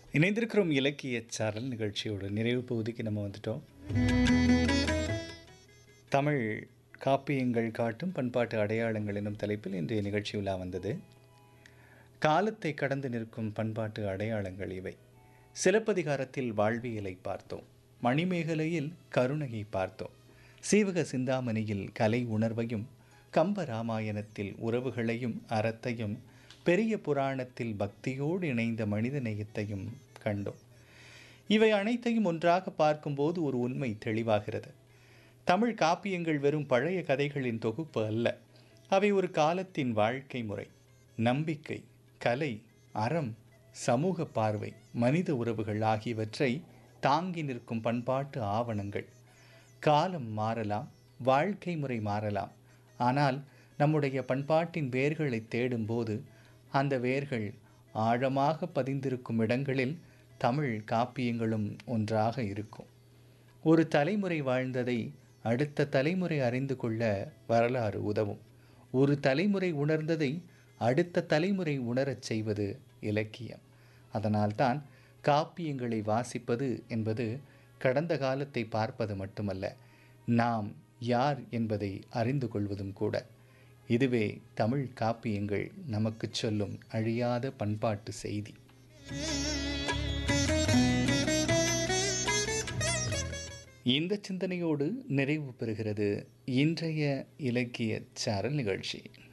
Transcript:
இணைந்திருக்கிறோம் இலக்கிய சாரல் நிகழ்ச்சியோட நிறைவு பகுதிக்கு நம்ம வந்துட்டோம் தமிழ் காப்பியங்கள் காட்டும் பண்பாட்டு அடையாளங்கள் எனும் தலைப்பில் இன்றைய நிகழ்ச்சி உலா வந்தது காலத்தை கடந்து நிற்கும் பண்பாட்டு அடையாளங்கள் இவை சிலப்பதிகாரத்தில் வாழ்வியலை பார்த்தோம் மணிமேகலையில் கருணையை பார்த்தோம் சீவக சிந்தாமணியில் கலை உணர்வையும் கம்ப ராமாயணத்தில் உறவுகளையும் அறத்தையும் பெரிய புராணத்தில் பக்தியோடு இணைந்த மனித நேயத்தையும் கண்டோம் இவை அனைத்தையும் ஒன்றாக பார்க்கும்போது ஒரு உண்மை தெளிவாகிறது தமிழ் காப்பியங்கள் வெறும் பழைய கதைகளின் தொகுப்பு அல்ல அவை ஒரு காலத்தின் வாழ்க்கை முறை நம்பிக்கை கலை அறம் சமூக பார்வை மனித உறவுகள் ஆகியவற்றை தாங்கி நிற்கும் பண்பாட்டு ஆவணங்கள் காலம் மாறலாம் வாழ்க்கை முறை மாறலாம் ஆனால் நம்முடைய பண்பாட்டின் வேர்களை தேடும்போது அந்த வேர்கள் ஆழமாக பதிந்திருக்கும் இடங்களில் தமிழ் காப்பியங்களும் ஒன்றாக இருக்கும் ஒரு தலைமுறை வாழ்ந்ததை அடுத்த தலைமுறை அறிந்து கொள்ள வரலாறு உதவும் ஒரு தலைமுறை உணர்ந்ததை அடுத்த தலைமுறை உணரச் செய்வது இலக்கியம் அதனால்தான் காப்பியங்களை வாசிப்பது என்பது கடந்த காலத்தை பார்ப்பது மட்டுமல்ல நாம் யார் என்பதை அறிந்து கொள்வதும் கூட இதுவே தமிழ் காப்பியங்கள் நமக்கு சொல்லும் அழியாத பண்பாட்டு செய்தி இந்த சிந்தனையோடு நிறைவு பெறுகிறது இன்றைய இலக்கிய சாரல் நிகழ்ச்சி